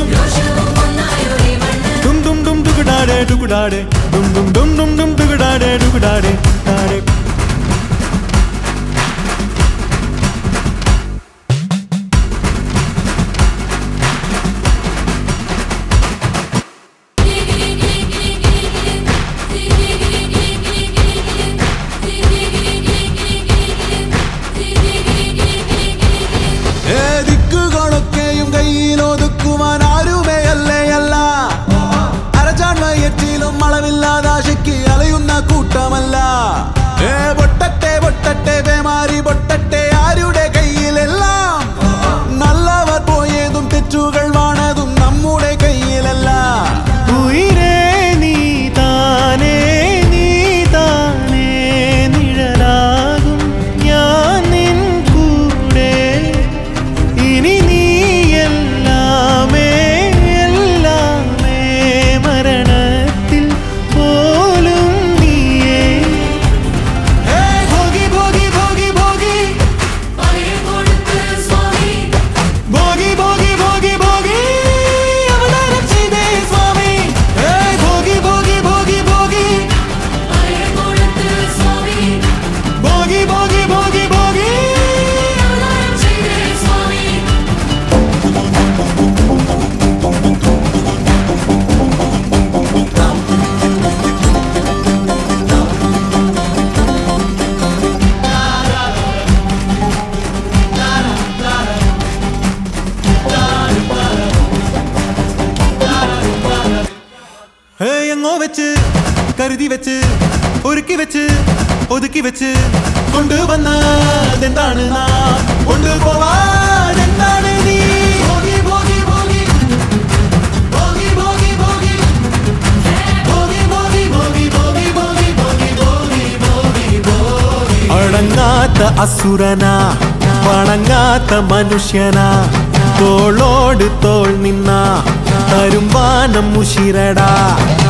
ഡും ഡും ഡും ഡും ഡുഗുഡാടെ ഡുഗുഡാടെ ഡും ഡും ഡും ഡും ഡും ഡുഗുഡാടെ ഡുഗുഡാടെ ഡാടെ ഏ ദിക്കുകളൊക്കെയും കയ്യിലൊതുക്കുവാൻ ആരുമേ അല്ലേ അല്ല അരച്ചാൺവയറ്റിലും അളവില്ലാതാശയ്ക്ക് അലയുന്ന കൂട്ടമല്ല ഏ പൊട്ടട്ടെ പൊട്ടട്ടെ പേമാരി പൊട്ടട്ടെ ആരുടെ കയ്യിലെല്ലാം നല്ലവർ പോയതും തെറ്റുകൾ വാണതും നമ്മുടെ കയ്യിലല്ല ഉയിരേ നീ താനേ നീ താനേ നിഴലാകും ഞാൻ നിൻ കൂടെ ഇനി നീ എല്ലാമേ എല്ലാമേ മരണത്തിൽ പോലും നീയേ ഭോഗി ഭോഗി ഭോഗി ഭോഗി ഭോഗി ഭോഗി ഭോഗി ഭോഗി അവതാരം ചെയ്തേ സ്വാമി ഏയ് ഭോഗി ഭോഗി ഭോഗി ഭോഗി ഭോഗി ഭോഗി ഭോഗി ഭോഗി ഏയ് എങ്ങോ വെച്ച് കരുതി വെച്ച് ഒരുക്കി വെച്ച് ഒതുക്കി വെച്ച് കൊണ്ടുവന്നതെന്താണ് നാം കൊണ്ടുപോവാൻ എന്താണ് നീ ഭോഗി ഭോഗി ഭോഗി ഭോഗി ഭോഗി ഭോഗി ഭോഗി ഭോഗി ഭോഗി ഭോഗി ഭോഗി ഭോഗി ഭോഗി ഭോഗി അടങ്ങാത്ത അസുരന വണങ്ങാത്ത മനുഷ്യന തോളോട് തോൾ നിന്ന തരുമ്പാനം മുഷിരടാ